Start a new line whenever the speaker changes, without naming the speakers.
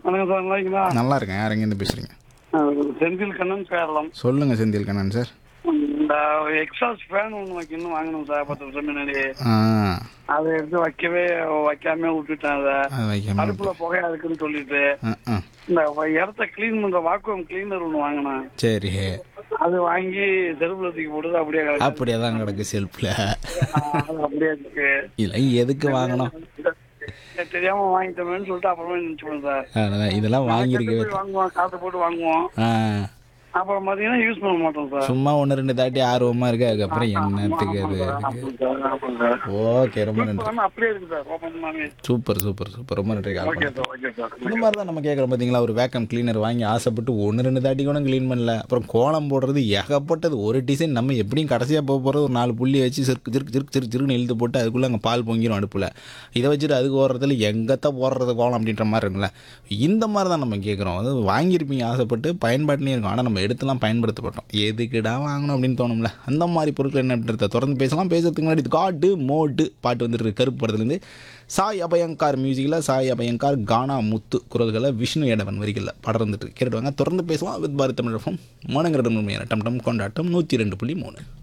வணக்கம் சார் நல்லா இருக்கீங்களா
நல்லா இருக்கேன் யார் எங்கேருந்து பேசுகிறீங்க
அஹ் செந்தில் கண்ணன் பேரலாம்
சொல்லுங்கள் செந்தில் கண்ணன் சார்
இந்த எக்ஸாஸ்ட் ஃபேன் ஒன்று வைக்கணும் வாங்கணும் சார் பத்து வருஷம் முன்னாடி
ஆ
அதை எடுத்து வைக்கவே வைக்காம விட்டுட்டேன் அதை
அது வைக்காம
அடுப்புல புகையா இருக்குன்னு சொல்லிட்டு
ஆ ஆ
இந்த இடத்த க்ளீன் பண்ற வாக்குவம் கிளீனர் ஒன்று வாங்கினேன்
சரி
அது வாங்கி செருப்புல தூக்கி போடுது அப்படியே கிடக்கு.
அப்படியே தான் கிடக்கு செல்ஃபில்
ஆஹ் அது அப்படியே இருக்கு
இல்லை எதுக்கு வாங்கணும்
தெரியாம வாங்கிட்டோமேன்னு சொல்லிட்டு அப்புறமா நினைச்சுப்பேன் சார்
அதான் இதெல்லாம் வாங்கியிருக்கவே
போய் வாங்குவோம் காசு போட்டு வாங்குவோம்
ஆ
அப்புறம் பாத்தீங்கன்னா யூஸ் பண்ண மாட்டோம் சார்
சும்மா ஒன்று ரெண்டு தாட்டி ஆர்வமாக இருக்கு அதுக்கப்புறம் என்னத்துக்கு அது
ஆமாம் சார் ஆமாம் சார்
ஓகே ரொம்ப நன்றி
இப்ப அப்படியே இருக்கு சார் ஓப்பன் பண்ணாமே
சூப்பர் சூப்பர் சூப்பர் ரொம்ப நன்றி கால்
ஓகே
பண்ணி
சார் ஓகே சார்
இந்த மாதிரி தான் நம்ம கேட்குறோம் பார்த்தீங்களா ஒரு வேக்கம் கிளீனர் வாங்கி ஆசைப்பட்டு ஒன்று ரெண்டு தாட்டி கூட க்ளீன் பண்ணல அப்புறம் கோலம் போடுறது ஏகப்பட்டது ஒரு டிசைன் நம்ம எப்படியும் கடைசியாக போக போகிறது ஒரு நாலு புள்ளி வச்சு சிறுக்கு சிறுக்கு சிறுக்கு சிறுக்கு சிறுக்குன்னு இழுத்து போட்டு அதுக்குள்ளே அங்கே பால் பொங்கிடும் அடுப்பில் இதை வச்சுட்டு அதுக்கு ஓடுறதுல எங்கத்த போடுறது கோலம் அப்படின்ற மாதிரி இருக்குல்ல இந்த மாதிரி தான் நம்ம கேட்குறோம் அது வாங்கியிருப்பீங்க ஆசைப்பட்டு பயன்பாட்டிலையும் இருக்கும் ஆனால் நம்ம எடுத்துலாம் பயன்படுத்தப்பட்டோம் எதுக்குடா வாங்கணும் அப்படின்னு தோணும்ல அந்த மாதிரி பொருட்கள் என்ன அப்படின்றத தொடர்ந்து பேசலாம் பேசுறதுக்கு முன்னாடி காட்டு மோட்டு பாட்டு வந்துட்டு இருக்கு கருப்பு படத்துலேருந்து சாய் அபயங்கார் மியூசிக்கில் சாய் அபயங்கார் கானா முத்து குரல்களை விஷ்ணு எடவன் வரிகளில் படம் வந்துட்டு கேட்டுவாங்க தொடர்ந்து பேசலாம் வித் பாரத் தமிழ் மனங்கிற டம் டம் கொண்டாட்டம் நூற்றி ரெண்டு புள்ளி மூணு